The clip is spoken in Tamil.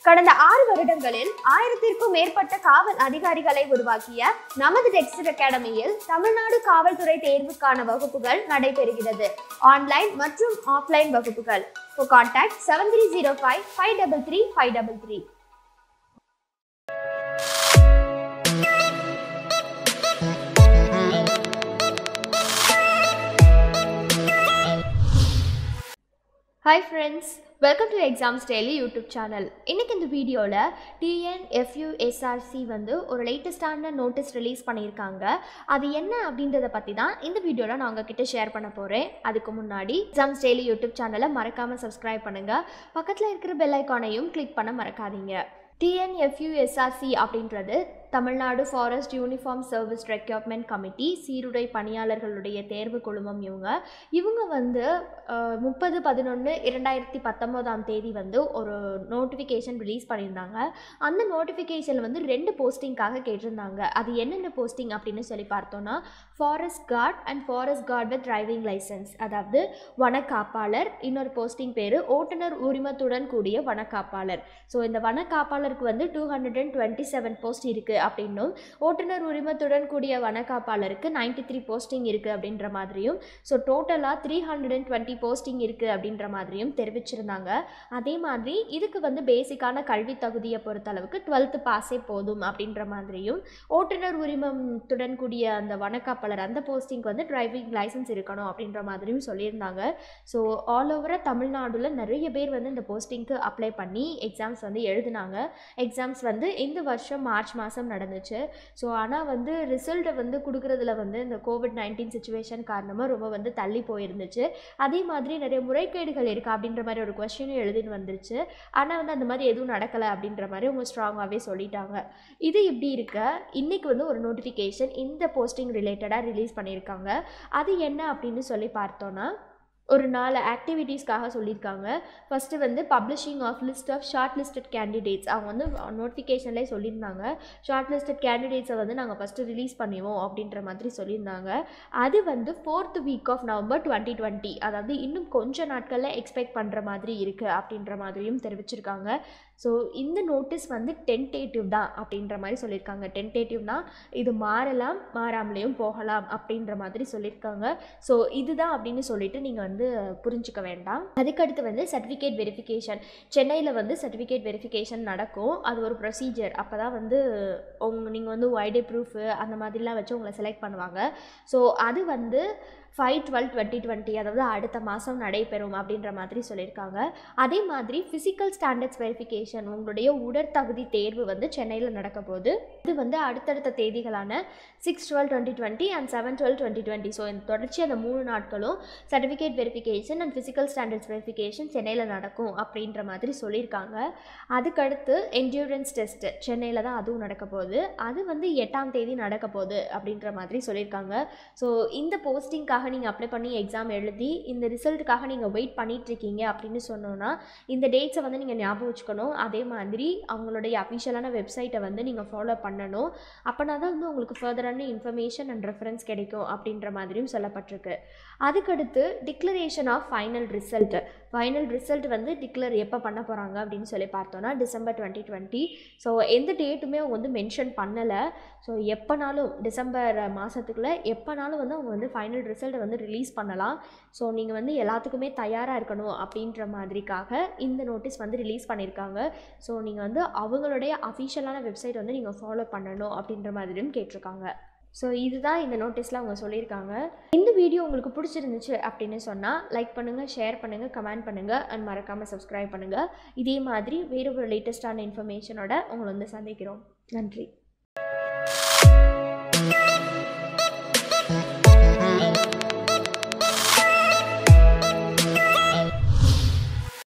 கடந்த ஆறு வருடங்களில் ஆயிரத்திற்கும் மேற்பட்ட காவல் அதிகாரிகளை உருவாக்கிய நமது டெக்ஸ்ட் அகாடமியில் தமிழ்நாடு காவல்துறை தேர்வுக்கான வகுப்புகள் நடைபெறுகிறது ஆன்லைன் மற்றும் ஆஃப்லைன் வகுப்புகள் contact seven three zero five five double three five double three hi friends welcome to exams daily YouTube channel இன்றைக்கி இந்த வீடியோவில் டிஎன்எஃப்யூஎஸ்ஆர்சி வந்து ஒரு லேட்டஸ்டான நோட்டீஸ் ரிலீஸ் பண்ணியிருக்காங்க அது என்ன அப்படின்றத பற்றி தான் இந்த வீடியோவில் நான் உங்ககிட்ட ஷேர் பண்ண போகிறேன் அதுக்கு முன்னாடி எக்ஸாம்ஸ் டெய்லி யூடியூப் சேனலை மறக்காமல் சப்ஸ்கிரைப் பண்ணுங்கள் பக்கத்தில் இருக்கிற பெல் ஐக்கானையும் கிளிக் பண்ண மறக்காதீங்க டிஎன்எஃப்யூஎஸ்ஆர்சி அப்படின்றது Tamil Nadu forest uniform service recruitment committee சீருடை பணியாளர்களுடைய தேர்வு குழுமம் இவங்க இவங்க வந்து முப்பது பதினொன்று இரண்டாயிரத்தி பத்தொம்போதாம் தேதி வந்து ஒரு நோட்டிஃபிகேஷன் ரிலீஸ் பண்ணியிருந்தாங்க அந்த நோட்டிஃபிகேஷன் வந்து ரெண்டு போஸ்டிங்காக கேட்டிருந்தாங்க அது என்னென்ன போஸ்டிங் அப்படின்னு சொல்லி பார்த்தோன்னா forest guard and forest guard with driving licence அதாவது வனக்காப்பாளர் இன்னொரு போஸ்டிங் பேர் ஓட்டுநர் உரிமத்துடன் கூடிய வனக்காப்பாளர் ஸோ இந்த வனக்காப்பாளருக்கு வந்து two hundred and twenty seven post இருக்குது அப்படின்னும் ஓட்டுநர் உரிமத்துடன் கூடிய வனக்காப்பாளருக்கு நைன்டி த்ரீ போஸ்டிங் இருக்குது அப்படின்ற மாதிரியும் ஸோ டோட்டலாக three hundred and twenty posting இருக்குது அப்படின்ற மாதிரியும் தெரிவிச்சிருந்தாங்க அதே மாதிரி இதுக்கு வந்து பேசிக்கான கல்வி தகுதியை பொறுத்தளவுக்கு டுவெல்த்து பாஸே போதும் அப்படின்ற மாதிரியும் ஓட்டுநர் உரிமத்துடன் கூடிய அந்த வனக்காப்பாளர் அந்த போஸ்டிங்க்கு வந்து டிரைவிங் லைசன்ஸ் இருக்கணும் அப்படின்ற மாதிரியும் சொல்லியிருந்தாங்க ஸோ ஆல் ஓவராக தமிழ்நாடுல நிறைய பேர் வந்து இந்த போஸ்டிங்க்கு அப்ளை பண்ணி எக்ஸாம்ஸ் வந்து எழுதினாங்க எக்ஸாம்ஸ் வந்து இந்த வருஷம் மார்ச் மாதம் நடந்துச்சு ஸோ ஆனால் வந்து ரிசல்ட்டை வந்து கொடுக்குறதுல வந்து இந்த கோவிட் நைன்டீன் சுச்சுவேஷன் காரணமாக ரொம்ப வந்து தள்ளி போயிருந்துச்சு அதே மாதிரி நிறைய முறைகேடுகள் இருக்கா அப்படின்ற மாதிரி ஒரு கொஸ்டினும் எழுதின்னு வந்துருச்சு ஆனால் வந்து அந்த மாதிரி எதுவும் நடக்கலை அப்படின்ற மாதிரி அவங்க ஸ்ட்ராங்காகவே சொல்லிட்டாங்க இது இப்படி இருக்க இன்றைக்கி வந்து ஒரு நோட்டிஃபிகேஷன் இந்த போஸ்டிங் ரிலேட்டடாக ரிலீஸ் பண்ணியிருக்காங்க அது என்ன அப்படின்னு சொல்லி பார்த்தோன்னா ஒரு நாலு ஆக்டிவிட்டீஸ்க்காக சொல்லியிருக்காங்க ஃபஸ்ட்டு வந்து publishing of list of short listed candidates அவங்க வந்து நோட்டிஃபிகேஷன்லேயே சொல்லியிருந்தாங்க ஷார்ட் லிஸ்டட் கேண்டிடேட்ஸை வந்து நாங்கள் ஃபஸ்ட்டு ரிலீஸ் பண்ணுவோம் அப்படின்ற மாதிரி சொல்லியிருந்தாங்க அது வந்து fourth week of November twenty twenty அதாவது இன்னும் கொஞ்ச நாட்களில் எக்ஸ்பெக்ட் பண்ணுற மாதிரி இருக்குது அப்படின்ற மாதிரியும் தெரிவிச்சிருக்காங்க ஸோ இந்த நோட்டீஸ் வந்து டென்டேட்டிவ் தான் அப்படின்ற மாதிரி சொல்லியிருக்காங்க டென்டேட்டிவ்னா இது மாறலாம் மாறாமலேயும் போகலாம் அப்படின்ற மாதிரி சொல்லியிருக்காங்க ஸோ இதுதான் அப்படின்னு சொல்லிட்டு நீங்கள் வந்து புரிஞ்சுக்க வேண்டாம் அதுக்கடுத்து வந்து சர்டிஃபிகேட் வெரிஃபிகேஷன் சென்னையில் வந்து சர்டிஃபிகேட் வெரிஃபிகேஷன் நடக்கும் அது ஒரு ப்ரொசீஜர் அப்போ தான் வந்து உங்க நீங்கள் வந்து ஒய்டே ப்ரூஃபு அந்த மாதிரிலாம் வச்சு உங்களை செலக்ட் பண்ணுவாங்க ஸோ அது வந்து ஃபைவ் டுவெல் டுவெண்ட்டி டுவெண்ட்டி அதாவது அடுத்த மாதம் நடைபெறும் அப்படின்ற மாதிரி சொல்லியிருக்காங்க அதே மாதிரி ஃபிசிக்கல் ஸ்டாண்டர்ட்ஸ் வெரிஃபிகேஷன் உங்களுடைய உடற்தகுதி தேர்வு வந்து சென்னையில் நடக்க போகுது இது வந்து அடுத்தடுத்த தேதிகளான six twelve twenty twenty and seven twelve twenty twenty so இந்த தொடர்ச்சி அந்த மூணு நாட்களும் certificate verification and physical standards verification சென்னையில் நடக்கும் அப்படின்ற மாதிரி சொல்லியிருக்காங்க அதுக்கடுத்து என்டியூரன்ஸ் டெஸ்ட்டு சென்னையில் தான் அதுவும் நடக்க போகுது அது வந்து எட்டாம் தேதி நடக்க போகுது அப்படின்ற மாதிரி சொல்லியிருக்காங்க ஸோ இந்த போஸ்டிங்காக நீங்கள் அப்ளை பண்ணி எக்ஸாம் எழுதி இந்த ரிசல்ட்டுக்காக நீங்கள் வெயிட் பண்ணிகிட்ருக்கீங்க அப்படின்னு சொன்னோன்னா இந்த டேட்ஸை வந்து நீங்கள் ஞாபகம் வச்சுக்கணும் அதே மாதிரி அவங்களுடைய அஃபிஷியலான வெப்சைட்டை வந்து நீங்கள் ஃபாலோ பண்ணணும் அப்போனா தான் வந்து உங்களுக்கு ஃபர்தரான இன்ஃபர்மேஷன் அண்ட் ரெஃபரன்ஸ் கிடைக்கும் அப்படின்ற மாதிரியும் சொல்லப்பட்டிருக்கு அதுக்கடுத்து declaration of final result final result வந்து டிக்ளர் எப்போ பண்ண போகிறாங்க அப்படின்னு சொல்லி பார்த்தோன்னா டிசம்பர் டுவெண்ட்டி டுவெண்ட்டி ஸோ எந்த டேட்டுமே அவங்க வந்து மென்ஷன் பண்ணலை ஸோ எப்போனாலும் டிசம்பர் மாதத்துக்குள்ளே எப்போனாலும் வந்து அவங்க வந்து ஃபைனல் ரிசல்ட்டை வந்து ரிலீஸ் பண்ணலாம் ஸோ நீங்கள் வந்து எல்லாத்துக்குமே தயாராக இருக்கணும் அப்படின்ற மாதிரிக்காக இந்த நோட்டீஸ் வந்து ரிலீஸ் பண்ணியிருக்காங்க ஸோ நீங்கள் வந்து அவங்களுடைய அஃபிஷியலான வெப்சைட் வந்து நீங்கள் ஃபாலோ பண்ணணும் அப்படின்ற மாதிரியும் கேட்டிருக்காங்க ஸோ இதுதான் இந்த நோட்டீஸில் அவங்க சொல்லியிருக்காங்க இந்த வீடியோ உங்களுக்கு பிடிச்சிருந்துச்சு அப்படின்னு சொன்னால் லைக் பண்ணுங்கள் ஷேர் பண்ணுங்கள் கமெண்ட் பண்ணுங்கள் அண்ட் மறக்காமல் சப்ஸ்கிரைப் பண்ணுங்கள் இதே மாதிரி வேறு ஒரு லேட்டஸ்டான இன்ஃபர்மேஷனோட உங்களை வந்து சந்திக்கிறோம் நன்றி